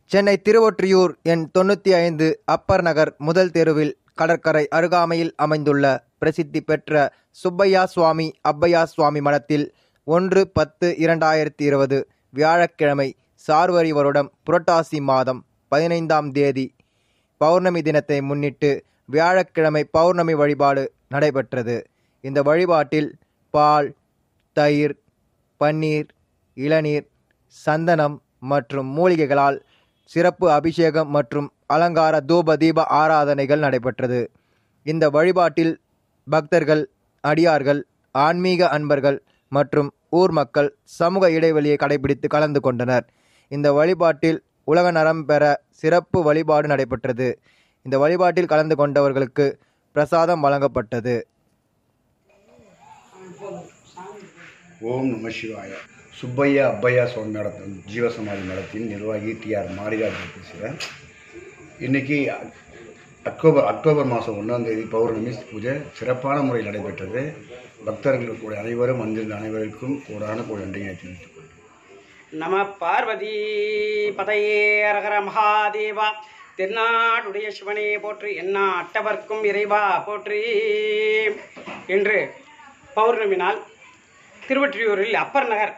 சென்னை திருவொற்றியூர் எண் தொண்ணூற்றி ஐந்து அப்பர் நகர் முதல் தெருவில் கடற்கரை அருகாமையில் அமைந்துள்ள பிரசித்தி பெற்ற சுப்பையா சுவாமி அப்பையா சுவாமி மடத்தில் ஒன்று பத்து இரண்டாயிரத்தி இருபது வியாழக்கிழமை சார்வரி வருடம் புரட்டாசி மாதம் பதினைந்தாம் தேதி பௌர்ணமி தினத்தை முன்னிட்டு வியாழக்கிழமை பௌர்ணமி வழிபாடு நடைபெற்றது இந்த வழிபாட்டில் பால் தயிர் பன்னீர் இளநீர் சந்தனம் மற்றும் மூலிகைகளால் சிறப்பு அபிஷேகம் மற்றும் அலங்கார தூப தீப ஆராதனைகள் நடைபெற்றது இந்த வழிபாட்டில் பக்தர்கள் அடியார்கள் ஆன்மீக அன்பர்கள் மற்றும் ஊர் மக்கள் சமூக இடைவெளியை கடைபிடித்து கலந்து கொண்டனர் இந்த வழிபாட்டில் உலக நரம் பெற சிறப்பு வழிபாடு நடைபெற்றது இந்த வழிபாட்டில் கலந்து கொண்டவர்களுக்கு பிரசாதம் வழங்கப்பட்டது ஓம் நம சிவாய சுப்பையா அப்பையா சுவாமி மடத்தின் ஜீவசமாதி மடத்தின் நிர்வாகி டி ஆர் மாரிராஜ் பேசுகிறேன் இன்றைக்கி அக்டோபர் அக்டோபர் மாதம் ஒன்றாம் தேதி பௌர்ணமி பூஜை சிறப்பான முறையில் நடைபெற்றது பக்தர்கள் கூட அனைவரும் வந்திருந்த அனைவருக்கும் கூடான கூட நன்றியை தெரிவித்துக் கொள்கிறேன். நம பார்வதி பதையே அரகர மகாதேவா தென்னாடுடைய சிவனே போற்றி என்ன அட்டவர்க்கும் இறைவா போற்றி இன்று பௌர்ணமி நாள் திருவொற்றியூரில் அப்பர் நகர்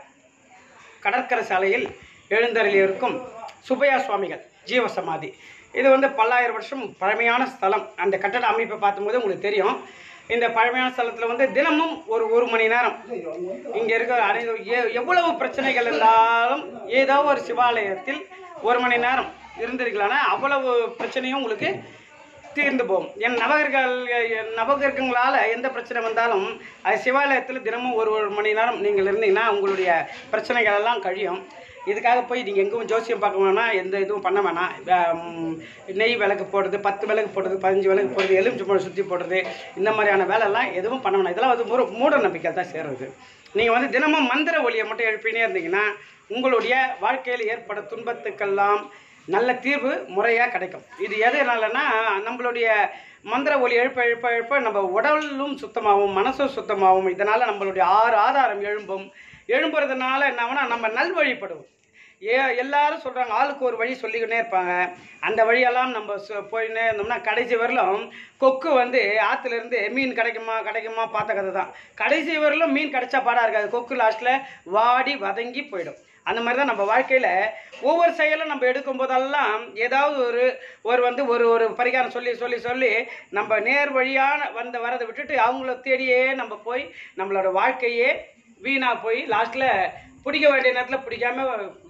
கடற்கரை சாலையில் எழுந்தருளி இருக்கும் சுப்பையா சுவாமிகள் ஜீவசமாதி இது வந்து பல்லாயிரம் வருஷம் பழமையான ஸ்தலம் அந்த கட்டட அமைப்பை பார்க்கும்போது உங்களுக்கு தெரியும் இந்த பழமையான ஸ்தலத்தில் வந்து தினமும் ஒரு ஒரு மணி நேரம் இங்கே இருக்க அனைத்து எ- எவ்வளவு பிரச்சனைகள் இருந்தாலும் ஏதோ ஒரு சிவாலயத்தில் ஒரு மணி நேரம் இருந்திருக்கலாம்னா அவ்வளவு பிரச்சனையும் உங்களுக்கு தீர்ந்து போகும் என் நவகர்கள் என் நவகிரகங்களால் எந்த பிரச்சனை வந்தாலும் அது சிவாலயத்தில் தினமும் ஒரு ஒரு மணி நேரம் நீங்கள் இருந்தீங்கன்னா உங்களுடைய பிரச்சனைகள் எல்லாம் கழியும் இதுக்காக போய் நீங்கள் எங்கும் ஜோசியம் பார்க்க வேணாம் எந்த இதுவும் பண்ண வேணாம் ஆம், நெய் விளக்கு போடுறது பத்து விளக்கு போடுறது பதினஞ்சு விளக்கு போடுறது எலுமிச்சை பழம் சுற்றி போடுறது இந்த மாதிரியான வேலைலாம் எதுவும் பண்ண வேணாம் இதெல்லாம் வந்து ஒரு மூட நம்பிக்கை தான் சேர்றது நீங்கள் வந்து தினமும் மந்திர ஒலியை மட்டும் எழுப்பினே இருந்தீங்கன்னா உங்களுடைய வாழ்க்கையில் ஏற்பட துன்பத்துக்கெல்லாம் நல்ல தீர்வு முறையாக கிடைக்கும் இது எதனாலனா நம்மளுடைய மந்திர ஒலி எழுப்ப எழுப்ப எழுப்ப நம்ம உடலும் சுத்தமாகும் மனசும் சுத்தமாகும் இதனால் நம்மளுடைய ஆறு ஆதாரம் எழும்பும் எழும்புறதுனால என்னன்னா நம்ம நல்வழிப்படுவோம் ஏ எல்லாரும் சொல்கிறாங்க ஆளுக்கு ஒரு வழி சொல்லிக்கிட்டே இருப்பாங்க அந்த வழியெல்லாம் நம்ம சொ- போயின்னே இருந்தோம்னா கடைசி வரலும் கொக்கு வந்து ஆற்றுலேருந்து மீன் கிடைக்குமா கிடைக்குமா பார்த்த கதை தான் கடைசி வரலும் மீன் கிடைச்சா பாடாக இருக்காது கொக்கு லாஸ்ட்டில் வாடி வதங்கி போயிடும் அந்த மாதிரி தான் நம்ம வாழ்க்கையில் ஒவ்வொரு செயலும் நம்ம எடுக்கும் போதெல்லாம் ஏதாவது ஒரு ஒரு வந்து ஒரு ஒரு பரிகாரம் சொல்லி சொல்லி சொல்லி நம்ம நேர் வழியான வந்த வரதை விட்டுட்டு அவங்கள தேடியே நம்ம போய் நம்மளோட வாழ்க்கையே வீணாக போய் லாஸ்ட்டில் பிடிக்க வேண்டிய நேரத்தில் பிடிக்காம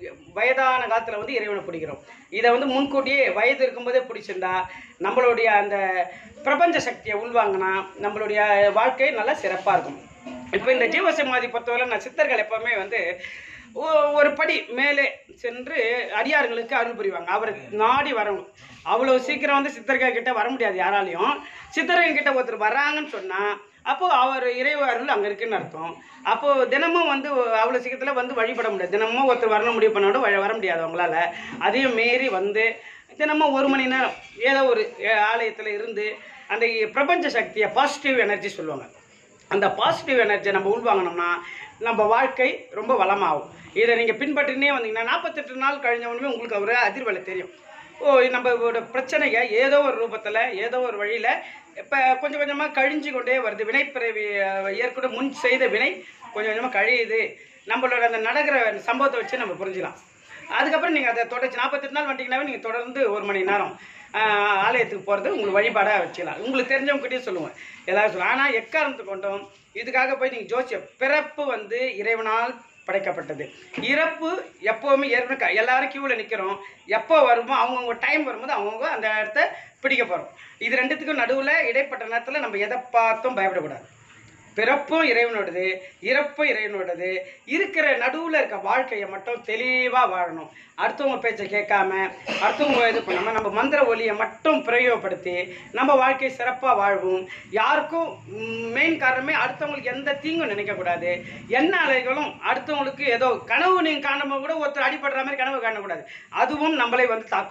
வயதான காலத்தில் வந்து இறைவனை பிடிக்கிறோம் இதை வந்து முன்கூட்டியே வயது இருக்கும்போதே பிடிச்சிருந்தா நம்மளுடைய அந்த பிரபஞ்ச சக்தியை உள்வாங்கினா நம்மளுடைய வாழ்க்கை நல்லா சிறப்பாக இருக்கும் இப்போ இந்த ஜீவசமாதி பொறுத்தவரை நான் சித்தர்கள் எப்போவுமே வந்து ஒ- ஒரு படி மேலே சென்று அடியார்களுக்கு அருள் புரிவாங்க அவர் நாடி வரணும் அவ்வளோ சீக்கிரம் வந்து சித்தர்கள் கிட்ட வர முடியாது யாராலையும் சித்தர்கள் கிட்ட ஒருத்தர் வர்றாங்கன்னு சொன்னால் அப்போது அவர் இறைவ அருள் அங்கே இருக்குன்னு அர்த்தம் அப்போது தினமும் வந்து அவ்வளோ சீக்கிரத்தில் வந்து வழிபட முடியாது தினமும் ஒருத்தர் வரணும் முடிவு பண்ணோட வ- வர முடியாது அவங்களால அதையும் மீறி வந்து தினமும் ஒரு மணி நேரம் ஏதோ ஒரு ஆலயத்தில் இருந்து அந்த பிரபஞ்ச சக்தியை பாசிட்டிவ் எனர்ஜி சொல்லுவாங்க அந்த பாசிட்டிவ் எனர்ஜியை நம்ம உள்வாங்கினோம்னா நம்ம வாழ்க்கை ரொம்ப வளமாகும் இதை நீங்கள் பின்பற்றினே வந்தீங்கன்னா நாற்பத்தெட்டு நாள் கழிஞ்ச உடனே உங்களுக்கு ஒரு அதிர்வலை தெரியும் ஓ நம்மளோட பிரச்சனைங்க ஏதோ ஒரு ரூபத்தில் ஏதோ ஒரு வழியில் இப்போ கொஞ்சம் கொஞ்சமாக கழிஞ்சு கொண்டே வருது வினைப்பிறவி அஹ், ஏற்கனவே முன் செய்த வினை கொஞ்சம் கொஞ்சமாக கழியுது நம்மளோட அந்த நடக்கிற சம்பவத்தை வச்சு நம்ம புரிஞ்சுக்கலாம் அதுக்கப்புறம் நீங்கள் அதை தொடர்ச்சி நாற்பத்தெட்டு நாள் வந்துட்டீங்கன்னாவே நீங்கள் தொடர்ந்து ஒரு மணி நேரம் ஆஹ், ஆலயத்துக்கு போகிறது உங்களுக்கு வழிபாடாக வச்சுக்கலாம் உங்களுக்கு தெரிஞ்சவங்ககிட்டயே சொல்லுவேன் எல்லாரும் சொல்லுவேன் ஆனால் எக்காரணத்து கொண்டும் இதுக்காக போய் நீங்கள் ஜோசியம் பிறப்பு வந்து இறைவனால் படைக்கப்பட்டது இறப்பு எப்போவுமே ஏற்கனவே க- எல்லாரும் கியூவில் நிற்கிறோம் எப்போ வருமோ அவங்கவுங்க டைம் வரும்போது அவங்கவுங்க அந்த இடத்த பிடிக்க போகிறோம் இது ரெண்டுத்துக்கும் நடுவில் இடைப்பட்ட நேரத்தில் நம்ம எதை பார்த்தும் பயப்படக்கூடாது பிறப்பும் இறைவனோடது இறப்பும் இறைவனோடது இருக்கிற நடுவில் இருக்க வாழ்க்கையை மட்டும் தெளிவாக வாழணும் அடுத்தவங்க பேச்சை கேட்காம அடுத்தவங்க இது பண்ணாமல் நம்ம மந்திர ஒலியை மட்டும் பிரயோகப்படுத்தி நம்ம வாழ்க்கை சிறப்பாக வாழ்வோம் யாருக்கும் மெயின் காரணமே அடுத்தவங்களுக்கு எந்த தீங்கும் நினைக்கக்கூடாது என்ன அலைகளும் அடுத்தவங்களுக்கு ஏதோ கனவு நீங்கள் காணும்போது கூட ஒருத்தர் அடிபடுற மாதிரி கனவு காணக்கூடாது அதுவும் நம்மளை வந்து தாக்கும்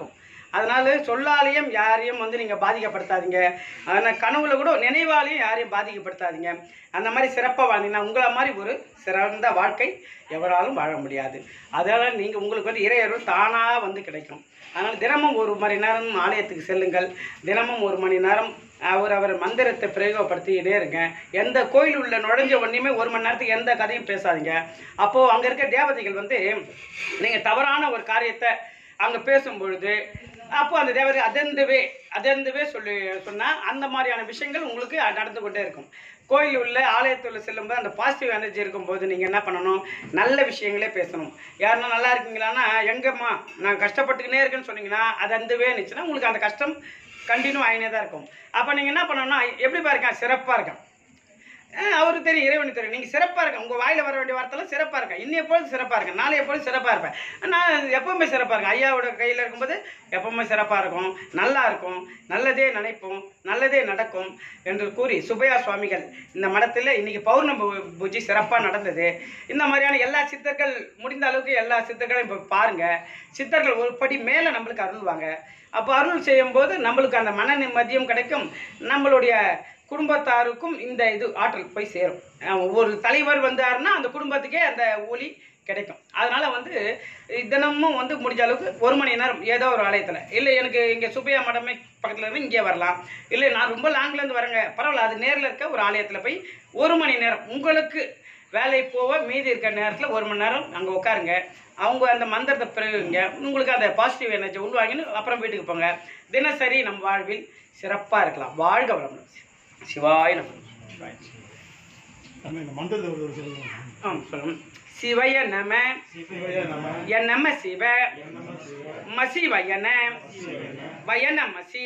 அதனால சொல்லாலையும் யாரையும் வந்து நீங்கள் பாதிக்கப்படுத்தாதீங்க அதனால் கனவுல கூட நினைவாலையும் யாரையும் பாதிக்கப்படுத்தாதீங்க அந்த மாதிரி சிறப்பாக வாழ்ந்தீங்கன்னா உங்களை மாதிரி ஒரு சிறந்த வாழ்க்கை எவராலும் வாழ முடியாது அதனால் நீங்கள் உங்களுக்கு வந்து இறையருள் தானாக வந்து கிடைக்கும் அதனால் தினமும் ஒரு மணி நேரம் ஆலயத்துக்கு செல்லுங்கள் தினமும் ஒரு மணி நேரம் அவர் அவர் மந்திரத்தை பிரயோகப்படுத்திக்கிட்டே இருங்க எந்த கோயில் உள்ள நுழைஞ்ச உடனேயுமே ஒரு மணி நேரத்துக்கு எந்த கதையும் பேசாதீங்க அப்போது அங்கே இருக்க தேவதைகள் வந்து நீங்கள் தவறான ஒரு காரியத்தை அங்கே பேசும் பொழுது அப்போ அந்த தேவதை அதெந்தவே அதெந்தவே சொல்லி சொன்னால் அந்த மாதிரியான விஷயங்கள் உங்களுக்கு நடந்து கொண்டே இருக்கும் கோயில் உள்ள ஆலயத்தில் செல்லும்போது அந்த பாசிட்டிவ் எனர்ஜி இருக்கும்போது நீங்கள் என்ன பண்ணணும் நல்ல விஷயங்களே பேசணும் யாருன்னா நல்லா இருக்கீங்களான்னா எங்கம்மா நான் கஷ்டப்பட்டுக்கினே இருக்கேன்னு சொன்னீங்கன்னா அது அந்தவே இருந்துச்சுன்னா உங்களுக்கு அந்த கஷ்டம் கண்டினியூ ஆகினே தான் இருக்கும் அப்போ நீங்கள் என்ன பண்ணணும்னா எப்படிப்பா இருக்கான் சிறப்பாக இருக்கான் அஹ் அவருக்கு தெரியும் இறைவனுக்கு தெரியும் நீங்கள் சிறப்பாக இருக்க உங்கள் வாயில் வர வேண்டிய வார்த்தைலாம் சிறப்பாக இருக்கேன் இன்னைய பொழுது சிறப்பாக இருக்கேன் நாளைய பொழுது சிறப்பாக இருப்பேன் நான் எப்பவுமே சிறப்பாக இருக்கேன் ஐயாவோட கையில் இருக்கும்போது எப்பவுமே சிறப்பாக இருக்கும் நல்லா இருக்கும் நல்லதே நினைப்போம் நல்லதே நடக்கும் என்று கூறி சுபையா சுவாமிகள் இந்த மடத்தில் இன்னைக்கு பௌர்ணமி பூ- பூஜை சிறப்பாக நடந்தது இந்த மாதிரியான எல்லா சித்தர்கள் முடிந்த அளவுக்கு எல்லா சித்தர்களையும் இப்போ பாருங்கள் சித்தர்கள் ஒரு படி மேலே நம்மளுக்கு அருள்வாங்க அப்போ அருள் செய்யும்போது நம்மளுக்கு அந்த மன நிம்மதியும் கிடைக்கும் நம்மளுடைய குடும்பத்தாருக்கும் இந்த இது ஆற்றல் போய் சேரும் அஹ் ஒவ்வொரு தலைவர் வந்தாருன்னா அந்த குடும்பத்துக்கே அந்த ஒளி கிடைக்கும் அதனால வந்து தினமும் வந்து முடிஞ்ச அளவுக்கு ஒரு மணி நேரம் ஏதோ ஒரு ஆலயத்தில் இல்லை எனக்கு இங்கே சுப்பையா மடமே பக்கத்தில் இருந்து இங்கே வரலாம் இல்லை நான் ரொம்ப லாங்லேருந்து வரேங்க பரவாயில்ல அது நேரில் இருக்க ஒரு ஆலயத்தில் போய் ஒரு மணி நேரம் உங்களுக்கு வேலை போக மீதி இருக்க நேரத்தில் ஒரு மணி நேரம் அங்கே உட்காருங்க அவங்க அந்த மந்திரத்தை பிறகுங்க உங்களுக்கு அந்த பாசிட்டிவ் எனர்ஜி உள்வாங்கின்னு அப்புறம் வீட்டுக்கு போங்க தினசரி நம் வாழ்வில் சிறப்பாக இருக்கலாம் வாழ்க வளமுடன் சிவாய நம சிவாய நம்ம இந்த மந்திரத்தை ஒரு தடவை சொல்லுங்க ஆ சொல்லுங்க சிவய நம சிவய நம என் நம சிவ மசி வயன வயன மசி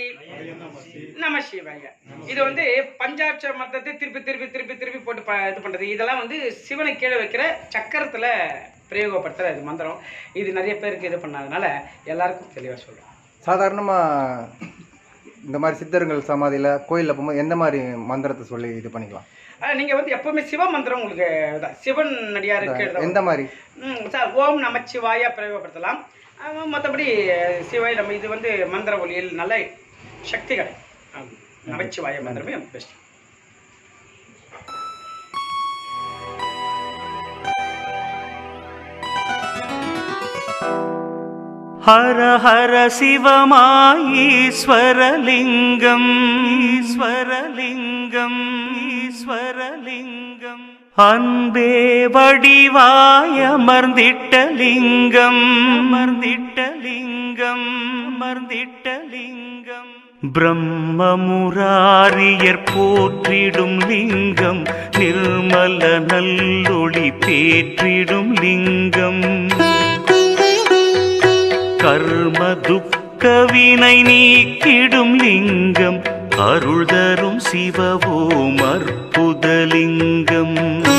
நம சிவய இது வந்து பஞ்சாட்சர மந்திரத்தை திருப்பி திருப்பி திருப்பி திருப்பி போட்டு ப இது பண்ணுறது இதெல்லாம் வந்து சிவனை கீழே வைக்கிற சக்கரத்தில் பிரயோகப்படுத்துகிற இது மந்திரம் இது நிறைய பேருக்கு இது பண்ணாதனால எல்லாருக்கும் தெளிவாக சொல்கிறோம் சாதாரணமாக இந்த மாதிரி சித்தர்கள் சமாதியில் கோயிலில் போகும்போது எந்த மாதிரி மந்திரத்தை சொல்லி இது பண்ணிக்கலாம் நீங்கள் வந்து எப்பவுமே சிவ மந்திரம் உங்களுக்கு இதான் சிவன் நடிகாருக்கு எழுத எந்த மாதிரி ம், சார் ஓம் நமச்சிவாயா பிரயோகப்படுத்தலாம் மற்றபடி சிவாய் நம்ம இது வந்து மந்திர ஒலியில் நல்ல சக்தி கிடைக்கும் ஆம். நமச்சிவாய மந்திரமே பெஸ்ட் हर हर शिवमाईश्वरलिङ्गम् ईश्वरलिङ्गम् ஈஸ்வரலிங்கம் அன்பே வடிவாய அமர்ந்திட்ட லிங்கம் அமர்ந்திட்ட லிங்கம் அமர்ந்திட்ட லிங்கம் பிரம்மமுராரியர் போற்றிடும் லிங்கம் நிர்மல நல்லொளி பேற்றிடும் லிங்கம் கர்ம துக்க வினை நீக்கிடும் லிங்கம் அருள் தரும் சிவவோம் அற்புதலிங்கம்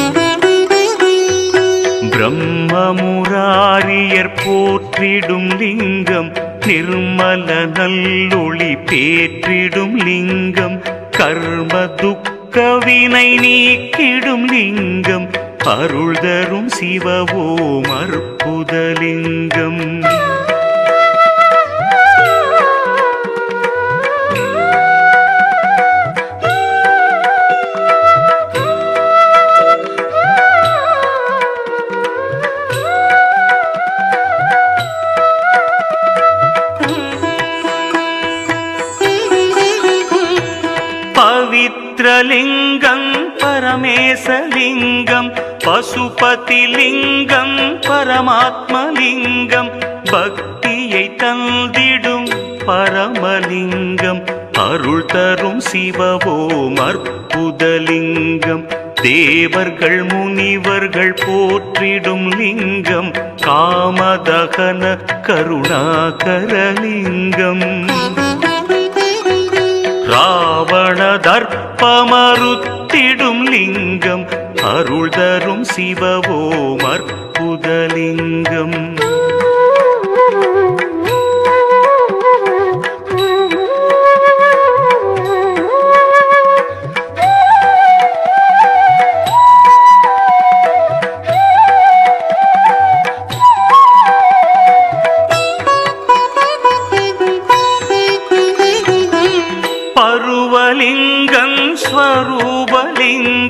பிரம்மமுராரியர் போற்றிடும் லிங்கம் நிர்மல நல்லொளி பேற்றிடும் லிங்கம் கர்ம துக்க வினை நீக்கிடும் லிங்கம் அருள் தரும் சிவவோம் அற்புதலிங்கம் பவித்ரலிங்கம் பரமேசலிங்கம் பசுபதிலிங்கம் பரமாத்மலிங்கம் பக்தியை தந்திடும் பரமலிங்கம் அருள் தரும் சிவவோம் அற்புதலிங்கம் தேவர்கள் முனிவர்கள் போற்றிடும் லிங்கம் காமதகன கருணாகரலிங்கம் ராவண தர்ப்பமறுத்திடும் லிங்கம் அருள் தரும் சிவவோம் அற்புதலிங்கம்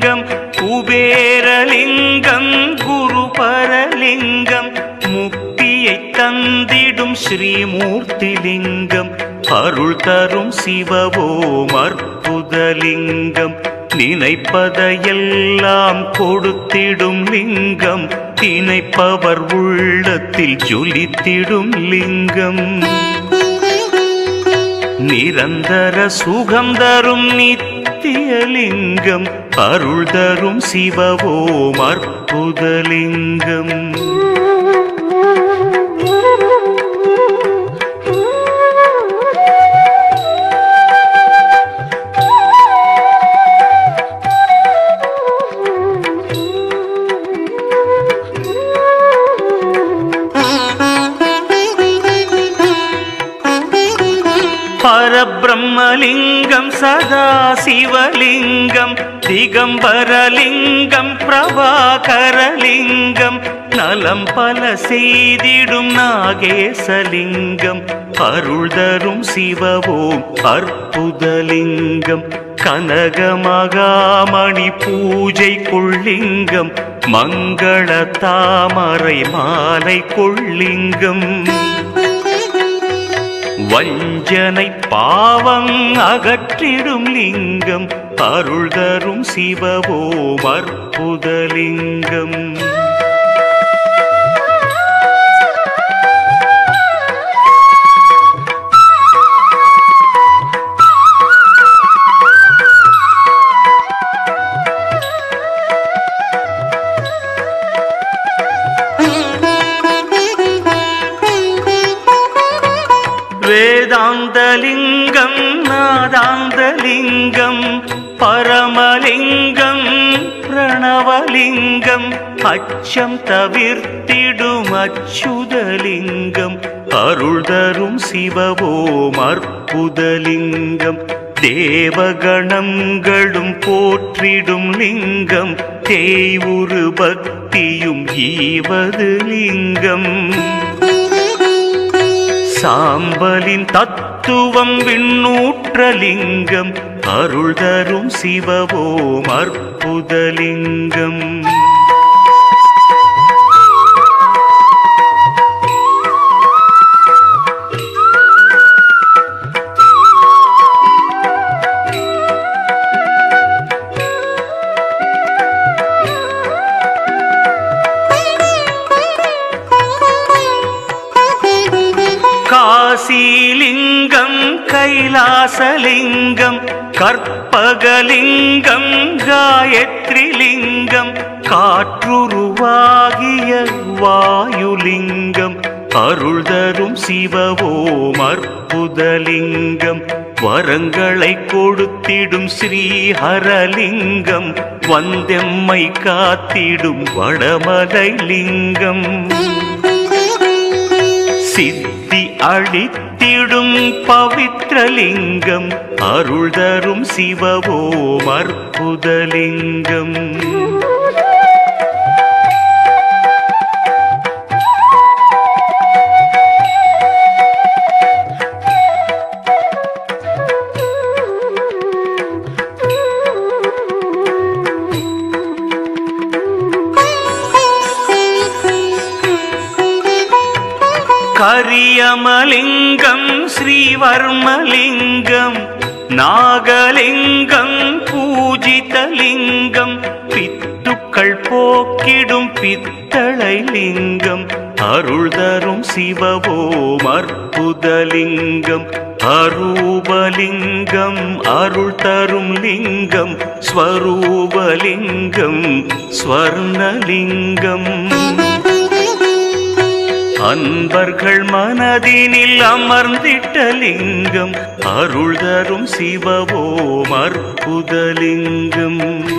பரமலிங்கம் குபேரலிங்கம் குருபரலிங்கம் முக்தியை தந்திடும் ஸ்ரீமூர்த்திலிங்கம் அருள் தரும் சிவவோம் அற்புதலிங்கம் நினைப்பதையெல்லாம் கொடுத்திடும் லிங்கம் நினைப்பவர் உள்ளத்தில் ஜொலித்திடும் லிங்கம் நிரந்தர சுகம் தரும் நித்தியலிங்கம் அருள் தரும் சிவவோம் அற்புதலிங்கம் பரபிரம்மலிங்கம் சதா சிவலிங்கம் திகம்பரலிங்கம் பிரபாகரலிங்கம் நலம் பல செய்திடும் நாகேசலிங்கம் அருள் தரும் சிவவோம் அற்புதலிங்கம் கனகமகாமணி பூஜை கொள்ளிங்கம் மங்கள தாமரை மாலை கொள்ளிங்கம் வஞ்சனை பாவம் அகற்றிடும் லிங்கம் அருள் தரும் சிவவோம் அற்புதலிங்கம் வேதாந்தலிங்கம் நாதாந்தலிங்கம் பரமலிங்கம் பிரணவலிங்கம் அச்சம் தவிர்த்திடும் அச்சுதலிங்கம் அருள் தரும் சிவவோம் அற்புதலிங்கம் தேவகணங்களும் போற்றிடும் லிங்கம் தேவுரு பக்தியும் ஈவது லிங்கம் சாம்பலின் தத்துவம் விண்ணூற்றலிங்கம் அருள் தரும் சிவவோம் அற்புதலிங்கம் காசிலிங்கம் கைலாசலிங்கம் கற்பகலிங்கம் காயத்ரிலிங்கம் காற்றுருவாகிய வாயுலிங்கம் அருள் தரும் சிவவோம் அற்புதலிங்கம் வரங்களை கொடுத்திடும் ஸ்ரீஹரலிங்கம் வந்தெம்மை காத்திடும் வடமலை லிங்கம் சித்தி அளித்திடும் பவித்ரலிங்கம் அருள் தரும் சிவவோம் அற்புதலிங்கம் கரியமலிங்கம் ஸ்ரீவர்மலிங்கம் நாகலிங்கம் பூஜிதலிங்கம் பித்துக்கள் போக்கிடும் பித்தளை லிங்கம் அருள் தரும் சிவவோம் அற்புதலிங்கம் அரூபலிங்கம் அருள் தரும் லிங்கம் ஸ்வரூபலிங்கம் ஸ்வர்ணலிங்கம் அன்பர்கள் மனதினில் அமர்ந்திட்ட லிங்கம் அருள் தரும் சிவவோம் அற்புதலிங்கம்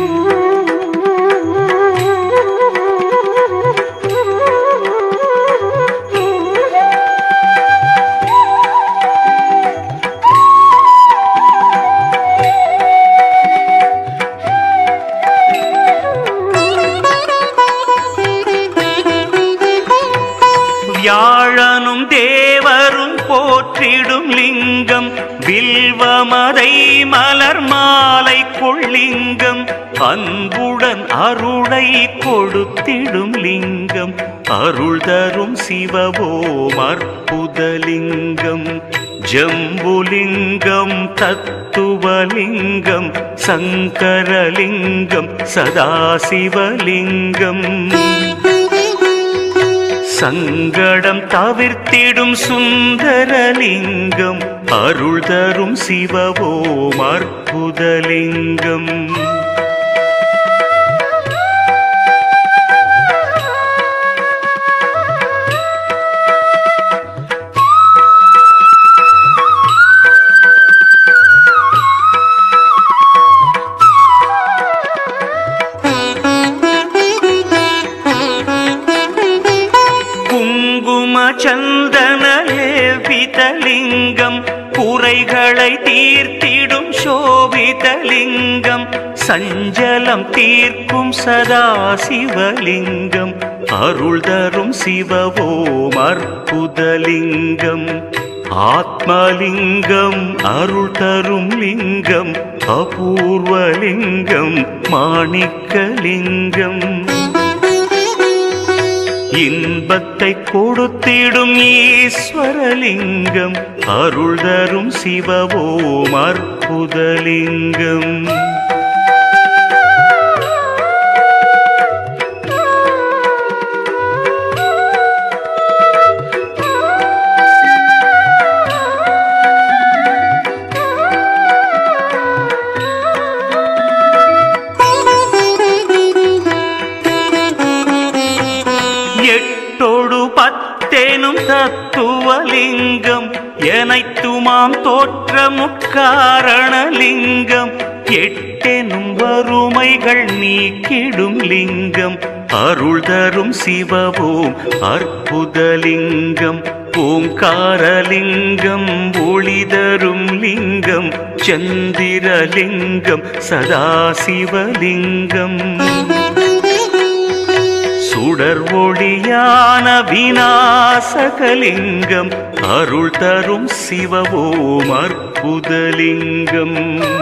வியாழனும் தேவரும் போற்றிடும் லிங்கம் வில்வமதை மலர் மாலை கொள்ளிங்கம் அன்புடன் அருளை கொடுத்திடும் லிங்கம் அருள் தரும் சிவவோம் அற்புதலிங்கம் ஜம்புலிங்கம் தத்துவலிங்கம் சங்கரலிங்கம் சதாசிவலிங்கம் சங்கடம் தவிர்த்திடும் சுந்தரலிங்கம் அருள் தரும் சிவவோம் அற்புதலிங்கம் குங்கும சந்தன லேபிதலிங்கம் குறைகளை தீர்த்திடும் சோபிதலிங்கம் சஞ்சலம் தீர்க்கும் சதாசிவலிங்கம் அருள் தரும் சிவவோம் அற்புதலிங்கம் ஆத்மலிங்கம் அருள் தரும் லிங்கம் அபூர்வலிங்கம் மாணிக்கலிங்கம் இன்பத்தை கொடுத்திடும் ஈஸ்வரலிங்கம் அருள் தரும் சிவவோம் அற்புதலிங்கம் எட்டோடு பத்தேனும் தத்துவலிங்கம் எனைத்துமாம் தோற்ற முக்காரணலிங்கம் எட்டெனும் வறுமைகள் நீக்கிடும் லிங்கம் அருள் தரும் சிவவோம் அற்புதலிங்கம் ஓங்காரலிங்கம் ஒளி தரும் லிங்கம் சந்திரலிங்கம் சதாசிவலிங்கம் சுடர் ஒளியான விநாசகலிங்கம் அருள் தரும் சிவவோம் அற்புதலிங்கம்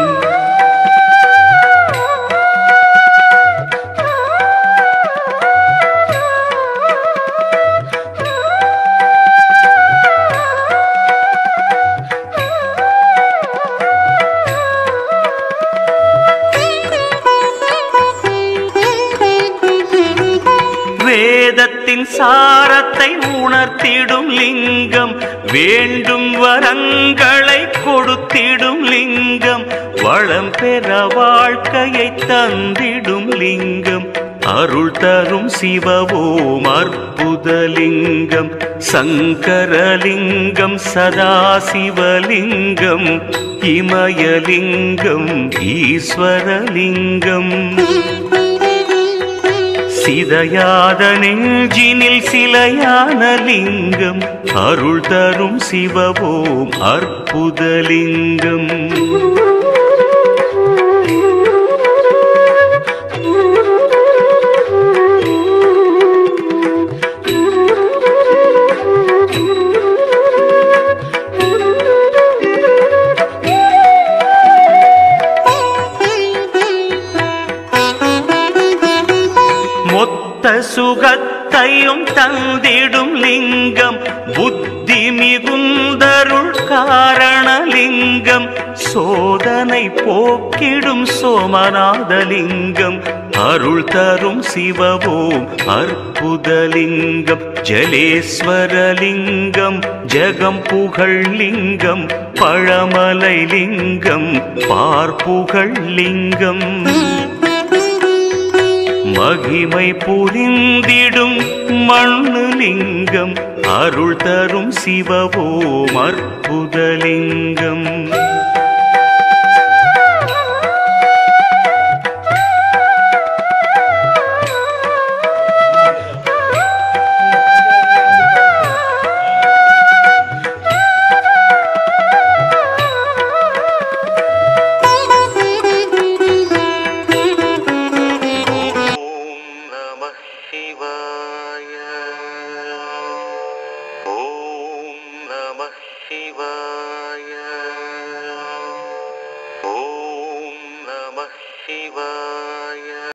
வேதத்தின் சாரத்தை உணர்த்திடும் லிங்கம் வேண்டும் வரங்களை கொடுத்திடும் லிங்கம் வளம் பெற வாழ்க்கையை தந்திடும் லிங்கம் அருள் தரும் சிவவோம் அற்புதலிங்கம் சங்கரலிங்கம் சதாசிவலிங்கம் இமயலிங்கம் ஈஸ்வரலிங்கம் சிதையாத நெஞ்சினில் சிலையான லிங்கம் அருள் தரும் சிவவோம் அற்புதலிங்கம் மொத்த சுகத்தையும் தந்திடும் லிங்கம் புத்தி மிகுந்தருள் காரணலிங்கம் சோதனை போக்கிடும் சோமநாதலிங்கம் அருள் தரும் சிவவோம் அற்புதலிங்கம் ஜலேஸ்வரலிங்கம் ஜெகம் புகழ் லிங்கம் பழமலை லிங்கம் பார்ப்புகழ் லிங்கம் மகிமை புரிந்திடும் மண்ணு லிங்கம் அருள் தரும் சிவவோம் அற்புதலிங்கம்